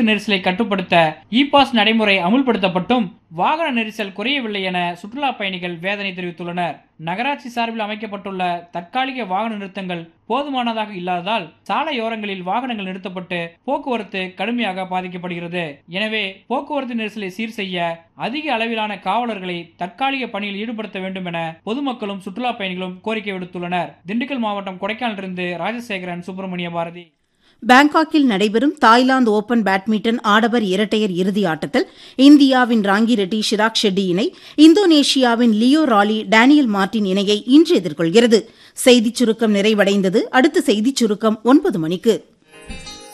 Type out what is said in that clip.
போக்குவரத்து நெரிசலை கட்டுப்படுத்த இ பாஸ் நடைமுறை அமுல்படுத்தப்பட்டும் வாகன நெரிசல் குறையவில்லை என சுற்றுலா பயணிகள் வேதனை தெரிவித்துள்ளனர் நகராட்சி சார்பில் அமைக்கப்பட்டுள்ள தற்காலிக வாகன நிறுத்தங்கள் போதுமானதாக இல்லாததால் சாலையோரங்களில் வாகனங்கள் நிறுத்தப்பட்டு போக்குவரத்து கடுமையாக பாதிக்கப்படுகிறது எனவே போக்குவரத்து நெரிசலை சீர் செய்ய அதிக அளவிலான காவலர்களை தற்காலிக பணியில் ஈடுபடுத்த வேண்டும் என பொதுமக்களும் சுற்றுலா பயணிகளும் கோரிக்கை விடுத்துள்ளனர் திண்டுக்கல் மாவட்டம் கொடைக்கானலிருந்து ராஜசேகரன் சுப்பிரமணிய பாரதி பாங்காக்கில் நடைபெறும் தாய்லாந்து ஓபன் பேட்மிண்டன் ஆடவர் இரட்டையர் இறுதி ஆட்டத்தில் இந்தியாவின் ராங்கி ரெட்டி ஷிராக் ஷெட்டி இணை இந்தோனேஷியாவின் லியோ ராலி டேனியல் மார்டின் இணையை இன்று எதிர்கொள்கிறது செய்திச் சுருக்கம் நிறைவடைந்தது அடுத்த செய்திச் சுருக்கம் ஒன்பது மணிக்கு